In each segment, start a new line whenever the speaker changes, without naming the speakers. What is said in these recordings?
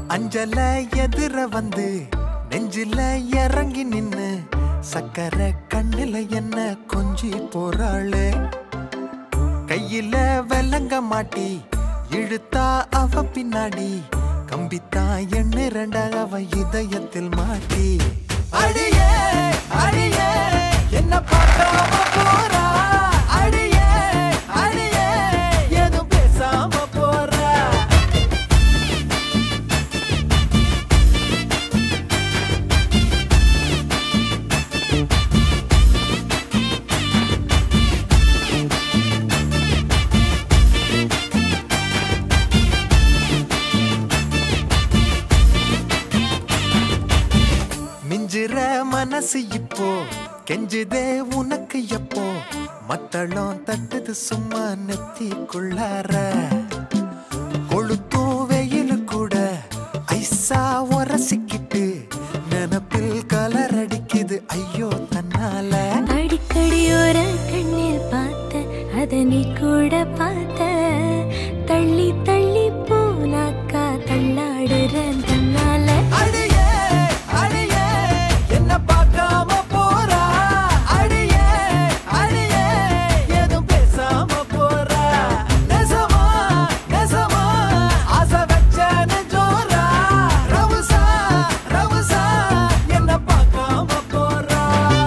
அஞ்சல எதிர வந்து நெஞ்சில இறங்கி நின்னு சக்கரை கண்ணுல என்ன கொஞ்சி போறாளே கையில வெள்ளங்க மாட்டி இழுத்தா அவ பின்னாடி கம்பித்தா எண்ணு ரெண்டா அவ இதயத்தில் மாட்டி அடியே அடியே என்ன பார்க்காம போறா அடியே அடியே எதுவும் பேசாம போறா மிஞ்சிற மனசு இப்போ கெஞ்சுதே உனக்கு எப்போ மத்தளம் தட்டுது சும்மா நெத்திக்குள்ளார கொளுத்தும் வெயில் கூட ஐசா உரசிக்கிட்டு நினப்பில் கலர் அடிக்குது ஐயோ தன்னால
அடிக்கடி ஒரு கண்ணில் பார்த்த அதனை கூட பார்த்த தள்ளி தள்ளி போனாக்கா தள்ளாடுற தன்னால
அடியே அடியே என்ன பார்க்காம போறா அடியே அடியே எதுவும் பேசாம போறா நெசமா நெசமா ஆசை வச்ச நெஞ்சோரா ரவுசா ரவுசா என்ன பார்க்காம போறா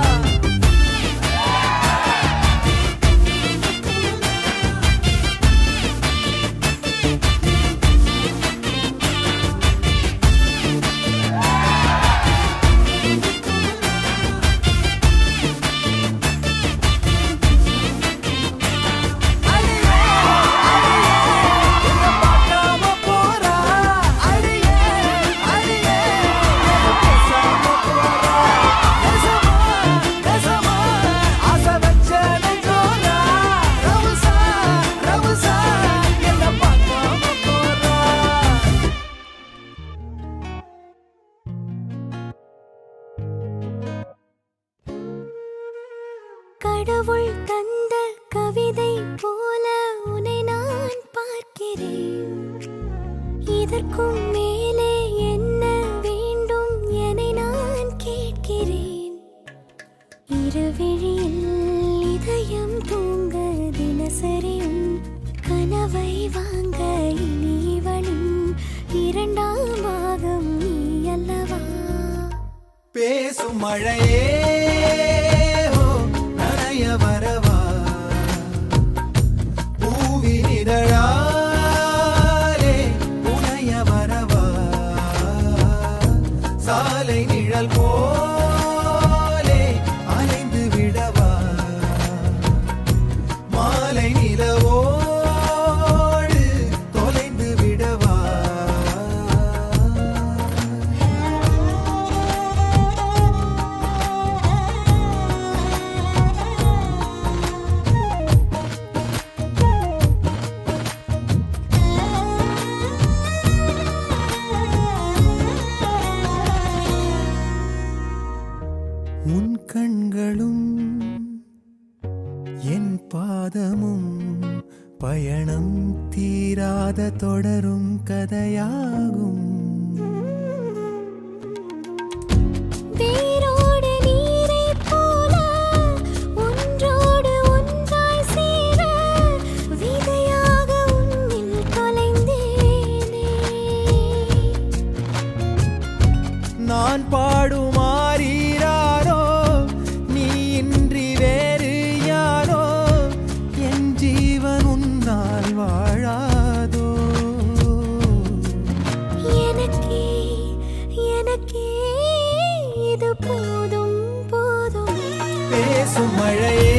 அடியே அடியே என்ன பார்க்காம போறா அடியே அடியே என்ன பேசாம போறா நெசமா நெசமா ஆசை வச்ச நெஞ்சோரா ரவுசா ரவுசா என்ன பார்க்காம போறா
கடவுள் தந்த கவிதை போல உன்னை நான் பார்க்கிறேன் இதற்கும் மேலே என்ன வேண்டும் என நான் கேட்கிறேன் இருவிழியில் இதயம் தூங்க தினசரி உன் கனவை வாங்க இனி இவனின் இரண்டாம் பாகம் நீ அல்லவா
பேசும் மழையே ஓ, நனைய வரவா பூவின் இதழாலே புனைய வரவா சாலை நிழல் போலே அலைந்து விடவா மாலை நிலவோடு தொலைந்து விடவா உன் கண்களும் என் பாதமும் பயணம் தீராத தொடரும் கதையாகும்
வேரோடு நீரைப் போல ஒன்றோடு ஒன்றாய் சேர விதையாக உன்னில் தொலைந்தேனே
நான் பாடுமாறீராரோ நீ இன்றி வேறு யாரோ என் ஜீவன் உன்னால் வாழாதோ
எனக்கே எனக்கே இது போதும் போதும்
பேசும் மழையே